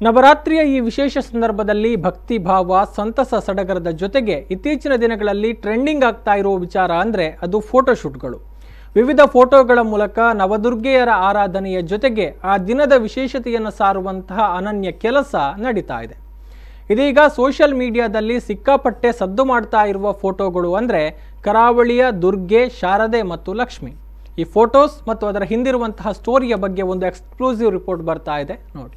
ನವರಾತ್ರಿಯ ಈ ವಿಶೇಷ ಸಂದರ್ಭದಲ್ಲಿ ಭಕ್ತಿ ಭಾವ ಸಂತಸ ಸಡಗರದ ಜೊತೆಗೆ ಇತ್ತೀಚಿನ ದಿನಗಳಲ್ಲಿ ಟ್ರೆಂಡಿಂಗ್ ಆಗ್ತಾ ಇರುವ ವಿಚಾರ ಅಂದರೆ ಅದು ಫೋಟೋಶೂಟ್ಗಳು ವಿವಿಧ ಫೋಟೋಗಳ ಮೂಲಕ ನವದುರ್ಗೆಯರ ಆರಾಧನೆಯ ಜೊತೆಗೆ ಆ ದಿನದ ವಿಶೇಷತೆಯನ್ನು ಸಾರುವಂತಹ ಅನನ್ಯ ಕೆಲಸ ನಡೀತಾ ಇದೆ ಇದೀಗ ಸೋಷಿಯಲ್ ಮೀಡಿಯಾದಲ್ಲಿ ಸಿಕ್ಕಾಪಟ್ಟೆ ಸದ್ದು ಮಾಡ್ತಾ ಇರುವ ಫೋಟೋಗಳು ಅಂದರೆ ಕರಾವಳಿಯ ದುರ್ಗೆ ಶಾರದೆ ಮತ್ತು ಲಕ್ಷ್ಮಿ ಈ ಫೋಟೋಸ್ ಮತ್ತು ಅದರ ಹಿಂದಿರುವಂತಹ ಸ್ಟೋರಿಯ ಬಗ್ಗೆ ಒಂದು ಎಕ್ಸ್ಕ್ಲೂಸಿವ್ ರಿಪೋರ್ಟ್ ಬರ್ತಾ ಇದೆ ನೋಡಿ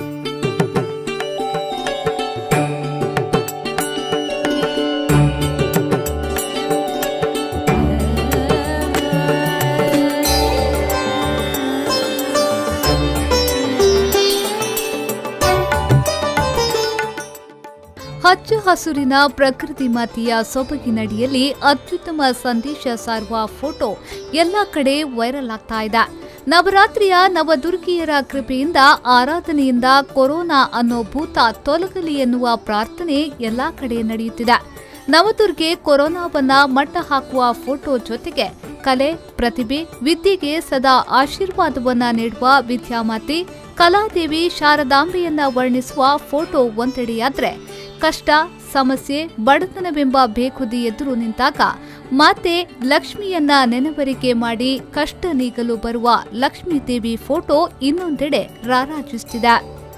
ಹಚ್ಚ ಹಸುರಿನ ಪ್ರಕೃತಿ ಮಾತೆಯ ಸೊಬಗಿನಡಿಯಲ್ಲಿ ಅತ್ಯುತ್ತಮ ಸಂದೇಶ ಸಾರುವ ಫೋಟೋ ಎಲ್ಲ ಕಡೆ ವೈರಲ್ ಆಗ್ತಾ ಇದೆ ನವರಾತ್ರಿಯ ನವದುರ್ಗಿಯರ ಕೃಪೆಯಿಂದ ಆರಾಧನೆಯಿಂದ ಕೊರೋನಾ ಅನ್ನೋ ಭೂತ ತೊಲಗಲಿ ಎನ್ನುವ ಪ್ರಾರ್ಥನೆ ಎಲ್ಲಾ ಕಡೆ ನಡೆಯುತ್ತಿದೆ ನವದುರ್ಗೆ ಕೊರೋನಾವನ್ನ ಮಟ್ಟ ಹಾಕುವ ಫೋಟೋ ಜೊತೆಗೆ ಕಲೆ ಪ್ರತಿಭೆ ವಿದ್ಯೆಗೆ ಸದಾ ಆಶೀರ್ವಾದವನ್ನ ನೀಡುವ ವಿದ್ಯಾಮಾತೆ ಕಲಾದೇವಿ ಶಾರದಾಂಬೆಯನ್ನ ವರ್ಣಿಸುವ ಫೋಟೋ ಒಂದೆಡೆಯಾದ್ರೆ ಕಷ್ಟ ಸಮಸ್ಯೆ ಬಡತನವೆಂಬ ಬೇಕುದಿ ಎದುರು ನಿಂತಾಗ ಮಾತೆ ಲಕ್ಷ್ಮಿಯನ್ನ ನೆನವರಿಕೆ ಮಾಡಿ ಕಷ್ಟ ನೀಗಲು ಬರುವ ಲಕ್ಷ್ಮೀ ದೇವಿ ಫೋಟೋ ಇನ್ನೊಂದೆಡೆ ರಾರಾಜಿಸುತ್ತಿದೆ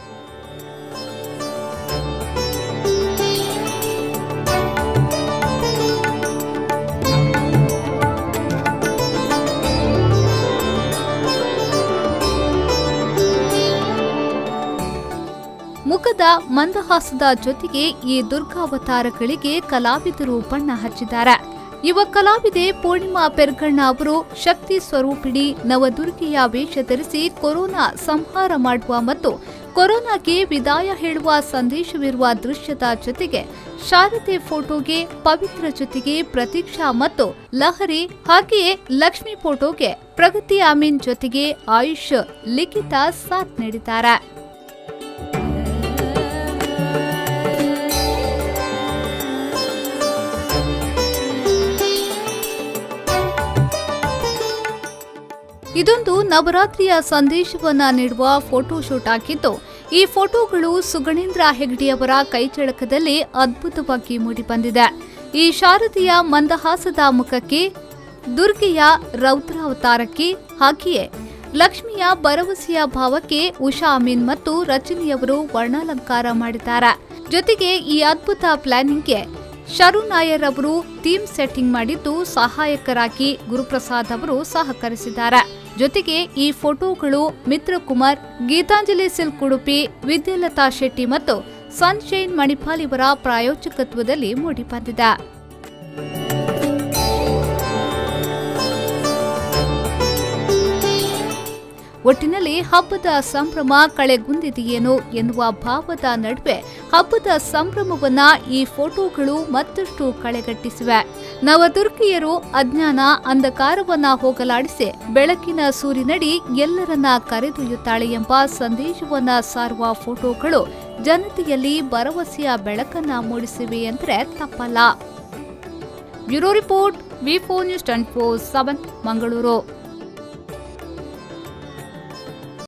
ಮುಖದ ಮಂದಹಾಸದ ಜೊತೆಗೆ ಈ ದುರ್ಗಾವತಾರಗಳಿಗೆ ಕಲಾವಿದರು ಬಣ್ಣ ಹಚ್ಚಿದ್ದಾರೆ ಯುವ ಕಲಾವಿದೆ ಪೂರ್ಣಿಮಾ ಪೆರ್ಗಣ್ಣ ಅವರು ಶಕ್ತಿ ಸ್ವರೂಪಿಣಿ ನವದುರ್ಗಿಯ ವೇಷ ಧರಿಸಿ ಕೊರೋನಾ ಸಂಹಾರ ಮಾಡುವ ಮತ್ತು ಕೊರೋನಾಗೆ ವಿದಾಯ ಹೇಳುವ ಸಂದೇಶವಿರುವ ದೃಶ್ಯದ ಜೊತೆಗೆ ಶಾರದೆ ಫೋಟೋಗೆ ಪವಿತ್ರ ಜೊತೆಗೆ ಪ್ರತೀಕ್ಷಾ ಮತ್ತು ಲಹರಿ ಹಾಗೆಯೇ ಲಕ್ಷ್ಮಿ ಫೋಟೋಗೆ ಪ್ರಗತಿ ಅಮೀನ್ ಜೊತೆಗೆ ಆಯುಷ್ ಲಿಖಿತ ಸಾಥ್ ನೀಡಿದ್ದಾರೆ ಇದೊಂದು ನವರಾತ್ರಿಯ ಸಂದೇಶವನ್ನ ನೀಡುವ ಫೋಟೋಶೂಟ್ ಆಗಿದ್ದು ಈ ಫೋಟೋಗಳು ಸುಗಣೇಂದ್ರ ಹೆಗ್ಡೆಯವರ ಕೈಚಳಕದಲ್ಲಿ ಅದ್ಭುತವಾಗಿ ಮೂಡಿಬಂದಿದೆ ಈ ಶಾರದೆಯ ಮಂದಹಾಸದ ಮುಖಕ್ಕೆ ದುರ್ಗೆಯ ರೌದ್ರಾವತಾರಕ್ಕೆ ಹಾಗೆಯೇ ಲಕ್ಷ್ಮಿಯ ಭರವಸೆಯ ಭಾವಕ್ಕೆ ಉಷಾ ಅಮೀನ್ ಮತ್ತು ರಚನೆಯವರು ವರ್ಣಾಲಂಕಾರ ಮಾಡಿದ್ದಾರೆ ಜೊತೆಗೆ ಈ ಅದ್ಭುತ ಪ್ಲಾನಿಂಗ್ಗೆ ಶರು ನಾಯರ್ ಅವರು ಥೀಮ್ ಸೆಟ್ಟಿಂಗ್ ಮಾಡಿದ್ದು ಸಹಾಯಕರಾಗಿ ಗುರುಪ್ರಸಾದ್ ಅವರು ಸಹಕರಿಸಿದ್ದಾರೆ ಜೊತೆಗೆ ಈ ಫೋಟೋಗಳು ಮಿತ್ರ ಕುಮಾರ್ ಗೀತಾಂಜಲಿ ಸಿಲ್ಕ್ ಉಡುಪಿ ವಿದ್ಯಾಲತಾ ಶೆಟ್ಟಿ ಮತ್ತು ಸನ್ಶೈನ್ ಮಣಿಪಾಲ್ ಇವರ ಪ್ರಾಯೋಜಕತ್ವದಲ್ಲಿ ಮೂಡಿಬಂದಿದೆ ಒಟ್ಟಿನಲ್ಲಿ ಹಬ್ಬದ ಸಂಭ್ರಮ ಕಳೆಗುಂದಿದೆಯೇನೋ ಎನ್ನುವ ಭಾವದ ನಡುವೆ ಹಬ್ಬದ ಸಂಭ್ರಮವನ್ನ ಈ ಫೋಟೋಗಳು ಮತ್ತಷ್ಟು ಕಳೆಗಟ್ಟಿಸಿವೆ ನವದುರ್ಗಿಯರು ಅಜ್ಞಾನ ಅಂಧಕಾರವನ್ನ ಹೋಗಲಾಡಿಸಿ ಬೆಳಕಿನ ಸೂರಿನಡಿ ಎಲ್ಲರನ್ನ ಕರೆದೊಯ್ಯುತ್ತಾಳೆ ಎಂಬ ಸಂದೇಶವನ್ನ ಸಾರುವ ಫೋಟೋಗಳು ಜನತೆಯಲ್ಲಿ ಭರವಸೆಯ ಬೆಳಕನ್ನ ಮೂಡಿಸಿವೆ ಎಂದರೆ ತಪ್ಪಲ್ಲ bureau report V four news twenty four seven Mangaluru